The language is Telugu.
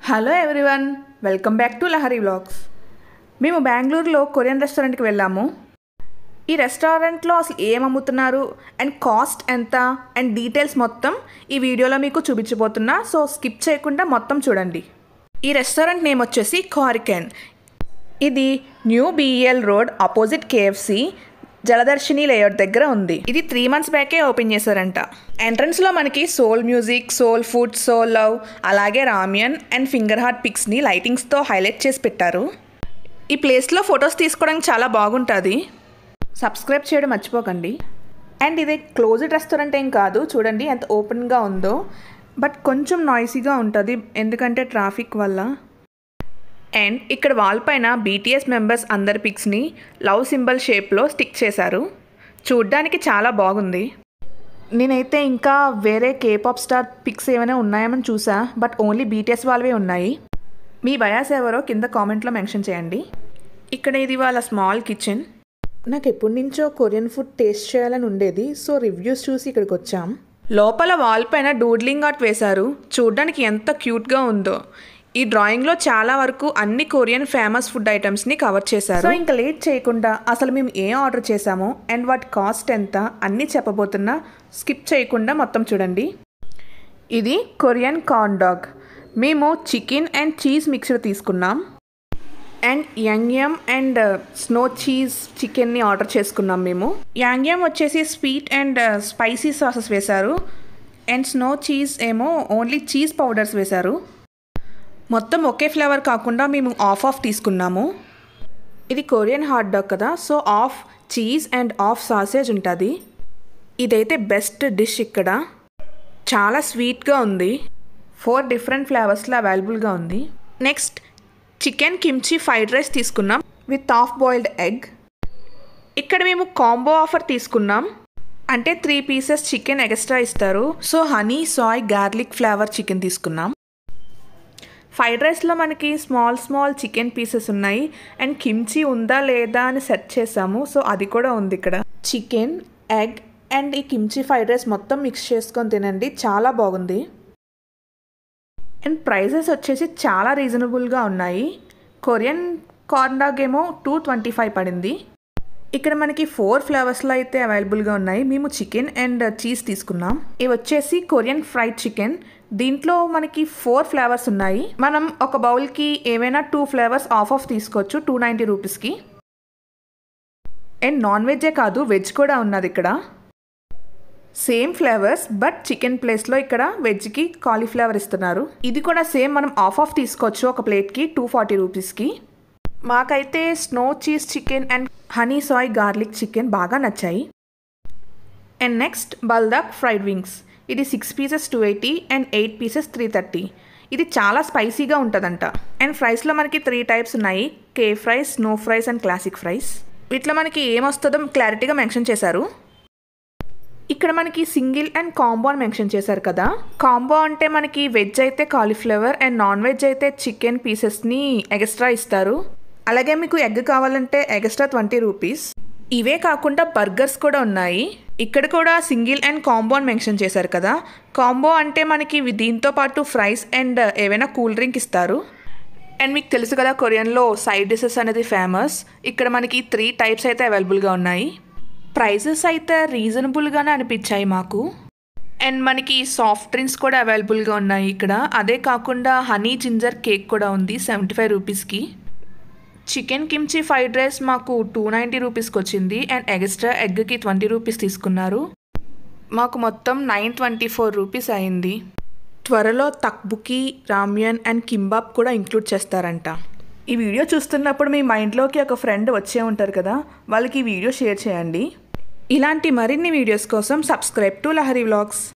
hello everyone welcome back to Lahari vlogs మేము బెంగళూరులో కొరియన్ రెస్టారెంట్కి వెళ్ళాము ఈ రెస్టారెంట్లో అసలు ఏం అమ్ముతున్నారు అండ్ కాస్ట్ ఎంత అండ్ డీటెయిల్స్ మొత్తం ఈ వీడియోలో మీకు చూపించబోతున్నా సో స్కిప్ చేయకుండా మొత్తం చూడండి ఈ రెస్టారెంట్ నేమ్ వచ్చేసి కారికెన్ ఇది new BEL road opposite KFC Jaladarshini layout దగ్గర ఉంది ఇది త్రీ మంత్స్ బ్యాకే ఓపెన్ చేశారంట ఎంట్రన్స్లో మనకి soul music soul food soul love అలాగే రామియన్ అండ్ ఫింగర్ హార్ట్ పిక్స్ని లైటింగ్స్తో హైలైట్ చేసి పెట్టారు ఈ ప్లేస్లో ఫొటోస్ తీసుకోవడానికి చాలా బాగుంటుంది సబ్స్క్రైబ్ చేయడం మర్చిపోకండి అండ్ ఇది క్లోజ్డ్ రెస్టారెంట్ ఏం కాదు చూడండి ఎంత ఓపెన్గా ఉందో బట్ కొంచెం నాయిసీగా ఉంటుంది ఎందుకంటే ట్రాఫిక్ వల్ల అండ్ ఇక్కడ వాల్ పైన బీటీఎస్ మెంబర్స్ అందరి పిక్స్ని లవ్ సింబల్ షేప్లో స్టిక్ చేశారు చూడ్డానికి చాలా బాగుంది నేనైతే ఇంకా వేరే కేపాప్ స్టార్ పిక్స్ ఏమైనా ఉన్నాయేమని చూసా బట్ ఓన్లీ బీటీఎస్ వాళ్ళవే ఉన్నాయి మీ బయాస్ ఎవరో కింద కామెంట్లో మెన్షన్ చేయండి ఇక్కడ ఇది వాళ్ళ స్మాల్ కిచెన్ నాకు ఎప్పటి నుంచో కొరియన్ ఫుడ్ టేస్ట్ చేయాలని ఉండేది సో రివ్యూస్ చూసి ఇక్కడికి వచ్చాం లోపల వాల్ పైన డూడ్లింగ్ ఆర్ట్ వేశారు చూడ్డానికి ఎంత క్యూట్గా ఉందో ఈ డ్రాయింగ్లో చాలా వరకు అన్ని కొరియన్ ఫేమస్ ఫుడ్ ఐటమ్స్ని కవర్ చేశారు సో ఇంకా లేట్ చేయకుండా అసలు మేము ఏం ఆర్డర్ చేసామో అండ్ వాటి కాస్ట్ ఎంత అన్నీ చెప్పబోతున్నా స్కిప్ చేయకుండా మొత్తం చూడండి ఇది కొరియన్ కార్న్ డాగ్ మేము చికెన్ అండ్ చీజ్ మిక్స్డ్ తీసుకున్నాం అండ్ యాంగ్యమ్ అండ్ స్నో చీజ్ చికెన్ని ఆర్డర్ చేసుకున్నాం మేము యాంగ్యమ్ వచ్చేసి స్వీట్ అండ్ స్పైసీ సాసెస్ వేశారు అండ్ స్నో చీజ్ ఏమో ఓన్లీ చీజ్ పౌడర్స్ వేశారు మొత్తం ఒకే ఫ్లేవర్ కాకుండా మేము ఆఫ్ ఆఫ్ తీసుకున్నాము ఇది కొరియన్ హాట్ డాగ్ కదా so half cheese and half sausage ఉంటుంది ఇదైతే బెస్ట్ డిష్ ఇక్కడ చాలా స్వీట్గా ఉంది ఫోర్ డిఫరెంట్ ఫ్లేవర్స్లో అవైలబుల్గా ఉంది next chicken kimchi fried rice తీసుకున్నాం విత్ హాఫ్ బాయిల్డ్ ఎగ్ ఇక్కడ మేము కాంబో ఆఫర్ తీసుకున్నాం అంటే త్రీ పీసెస్ చికెన్ ఎక్స్ట్రా ఇస్తారు so honey soy garlic flavour chicken తీసుకున్నాం ఫ్రైడ్ రైస్లో మనకి స్మాల్ స్మాల్ చికెన్ పీసెస్ ఉన్నాయి అండ్ కిమ్చి ఉందా లేదా అని సెర్చ్ చేసాము సో అది కూడా ఉంది ఇక్కడ చికెన్ ఎగ్ అండ్ ఈ కిమ్చి ఫ్రైడ్ రైస్ మొత్తం మిక్స్ చేసుకొని తినండి చాలా బాగుంది అండ్ ప్రైజెస్ వచ్చేసి చాలా రీజనబుల్గా ఉన్నాయి కొరియన్ కార్న్ డాగ్ ఏమో టూ ట్వంటీ ఫైవ్ పడింది ఇక్కడ మనకి ఫోర్ ఫ్లేవర్స్లో అయితే అవైలబుల్గా ఉన్నాయి మేము చికెన్ అండ్ చీజ్ తీసుకున్నాం ఇవి వచ్చేసి కొరియన్ ఫ్రైడ్ చికెన్ దీంట్లో మనకి ఫోర్ ఫ్లేవర్స్ ఉన్నాయి మనం ఒక బౌల్కి ఏమైనా టూ ఫ్లేవర్స్ ఆఫ్ ఆఫ్ తీసుకోవచ్చు టూ నైంటీ రూపీస్కి అండ్ నాన్ వెజ్జే కాదు వెజ్ కూడా ఉన్నది ఇక్కడ సేమ్ ఫ్లేవర్స్ బట్ చికెన్ ప్లేస్లో ఇక్కడ వెజ్కి కాలీఫ్లవర్ ఇస్తున్నారు ఇది కూడా సేమ్ మనం ఆఫ్ ఆఫ్ తీసుకోవచ్చు ఒక ప్లేట్కి టూ ఫార్టీ రూపీస్కి మాకైతే snow cheese chicken and honey soy garlic chicken బాగా నచ్చాయి అండ్ నెక్స్ట్ బల్దాక్ ఫ్రైడ్ వింగ్స్ ఇది six pieces two eighty and eight pieces three thirty ఇది చాలా స్పైసీగా ఉంటుందంట అండ్ ఫ్రైస్లో మనకి త్రీ టైప్స్ ఉన్నాయి K fries snow fries and classic fries వీటిలో మనకి ఏమొస్తుందో క్లారిటీగా మెన్షన్ చేశారు ఇక్కడ మనకి సింగిల్ అండ్ కాంబో అని మెన్షన్ చేశారు కదా కాంబో అంటే మనకి వెజ్ అయితే కాలీఫ్లవర్ అండ్ నాన్ వెజ్ అయితే చికెన్ పీసెస్ని ఎక్స్ట్రా ఇస్తారు అలాగే మీకు ఎగ్ కావాలంటే ఎక్స్ట్రా ట్వంటీ రూపీస్ ఇవే కాకుండా బర్గర్స్ కూడా ఉన్నాయి ఇక్కడ కూడా సింగిల్ అండ్ కాంబో అని మెన్షన్ చేశారు కదా కాంబో అంటే మనకి దీంతో పాటు ఫ్రైస్ అండ్ ఏవైనా కూల్ డ్రింక్ ఇస్తారు అండ్ మీకు తెలుసు కదా కొరియన్లో సైడ్ డిషెస్ అనేది ఫేమస్ ఇక్కడ మనకి త్రీ టైప్స్ అయితే అవైలబుల్గా ఉన్నాయి ప్రైజెస్ అయితే రీజనబుల్గానే అనిపించాయి మాకు అండ్ మనకి సాఫ్ట్ డ్రింక్స్ కూడా అవైలబుల్గా ఉన్నాయి ఇక్కడ అదే కాకుండా హనీ జింజర్ కేక్ కూడా ఉంది సెవెంటీ ఫైవ్ రూపీస్కి చికెన్ కిమ్చి ఫ్రైడ్ రైస్ మాకు టూ నైంటీ రూపీస్కి వచ్చింది అండ్ ఎక్స్ట్రా ఎగ్కి ట్వంటీ రూపీస్ తీసుకున్నారు మాకు మొత్తం నైన్ ట్వంటీ ఫోర్ రూపీస్ అయింది త్వరలో తక్బుకి రామ్యన్ అండ్ కింబాబ్ కూడా ఇంక్లూడ్ చేస్తారంట ఈ వీడియో చూస్తున్నప్పుడు మీ మైండ్లోకి ఒక ఫ్రెండ్ వచ్చే ఉంటారు కదా వాళ్ళకి ఈ వీడియో షేర్ చేయండి ఇలాంటి మరిన్ని వీడియోస్ కోసం సబ్స్క్రైబ్ టు లహరి వ్లాగ్స్